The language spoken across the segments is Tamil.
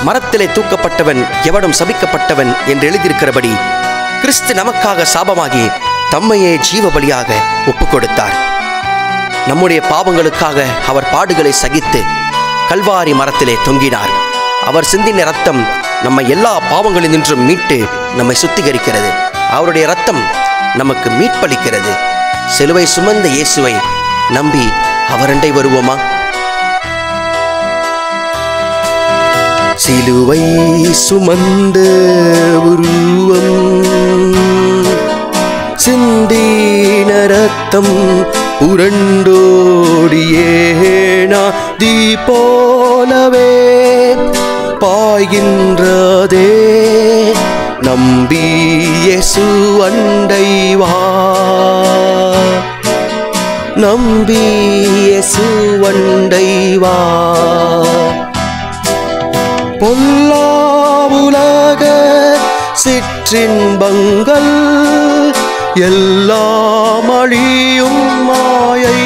மரத்திலே தூக்கப்பட்டவன் எவனும் சபிக்கப்பட்டவன் என்று எழுதியிருக்கிறபடி கிறிஸ்து நமக்காக சாபமாகி தம்மையே ஜீவ பலியாக ஒப்புக் கொடுத்தார் நம்முடைய பாவங்களுக்காக அவர் பாடுகளை சகித்து கல்வாரி மரத்திலே தொங்கினார் அவர் சிந்தின ரத்தம் நம்மை எல்லா பாவங்களினின்றும் மீட்டு நம்மை சுத்திகரிக்கிறது அவருடைய ரத்தம் நமக்கு மீட்பளிக்கிறது சிலுவை சுமந்த இயேசுவை நம்பி அவரண்டை வருவோமா சிலுவை சுமந்த உருவம் சிந்தின ரத்தம் உரண்டோடியே நாதி போலவே பாய்கின்றதே நம்பி இயேசு அண்டை வா நம்பி இயேசு அண்டை வா பொல்லாவுலக சிற்றின்பங்கள் எல்லாம் அழியும் மாயை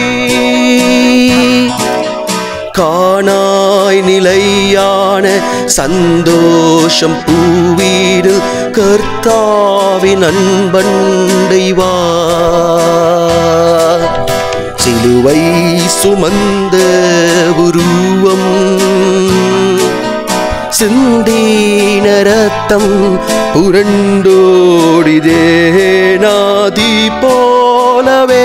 காணாய் நிலையான சந்தோஷம் பூவீடு கர்த்தாவின் அன்பண்டை வா சிலுவை சுமந்த உருவம் சிந்தீன ரத்தம் புரண்டோடிதே நாதி போலவே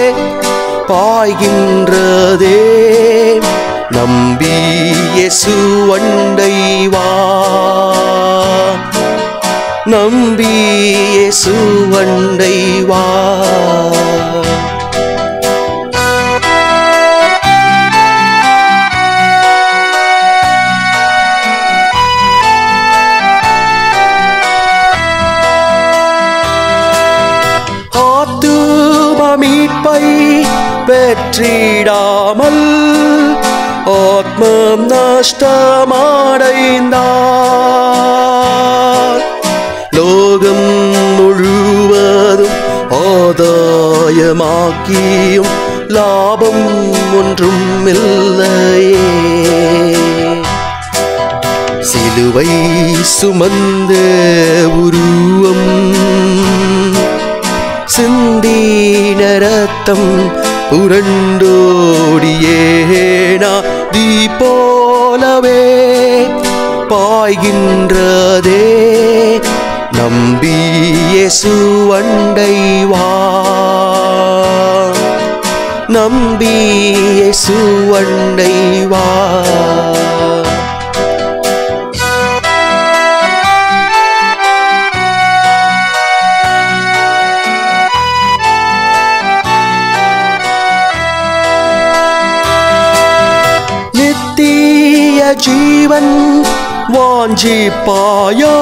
பாய்கின்றதே நம்பி இயேசு அண்டை வா நம்பி இயேசு அண்டை வா ஆத்தும மீட்பை பெற்றிடாமல் ஆத்மம் நஷ்டமடைந்தார் லோகம் முழுவதும் ஆதாயமாக்கியும் லாபம் ஒன்றும் இல்லையே சிலுவை சுமந்த உருவம் சிந்தீன ரத்தம் புரண்டோடியே நாதி போலவே பாய்கின்றதே நம்பி இயேசு அண்டை வா நம்பி இயேசு அண்டை வா நித்திய ஜீவன் வாஞ்சிப்பாயோ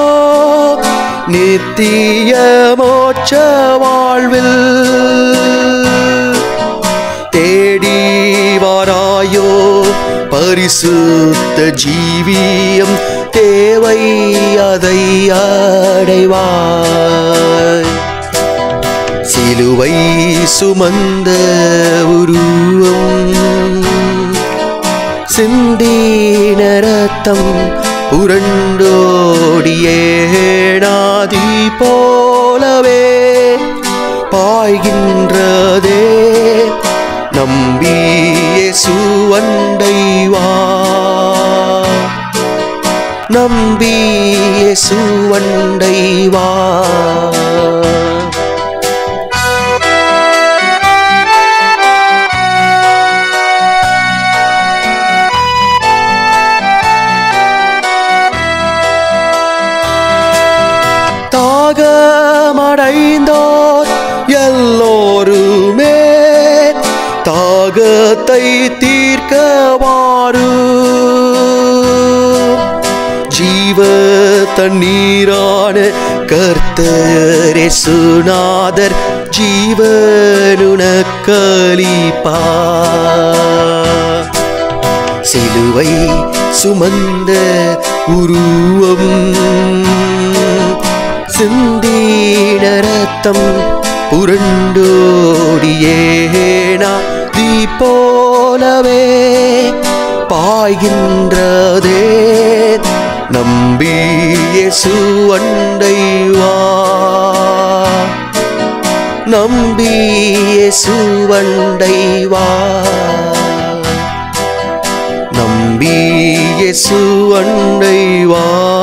நித்திய மோட்ச வாழ்வில் தேடி வாராயோ பரிசுத்த ஜீவியம் தேவை அதை அடைவாய் சிலுவை சுமந்த உருவம் சிந்தீன ரத்தம் புரண்டோடியே நாதி போலவே பாய்கின்றதே நம்பி இயேசு அண்டை வா நம்பி இயேசு அண்டை வா தாகமடைந்தோர் எல்லோருமே தாகத்தை தீர்க்கவாரு ஜீவ தண்ணீரான கர்த்தரே சுநாதர் ஜீவனுனக்களிப்பா சிலுவை சுமந்த உருவம் சிந்தீன ரத்தம் புரண்டோடியே நாதி போலவே பாய்கின்றதே நம்பி இயேசு அண்டை வா நம்பி இயேசு அண்டை வா நம்பி இயேசு அண்டை வா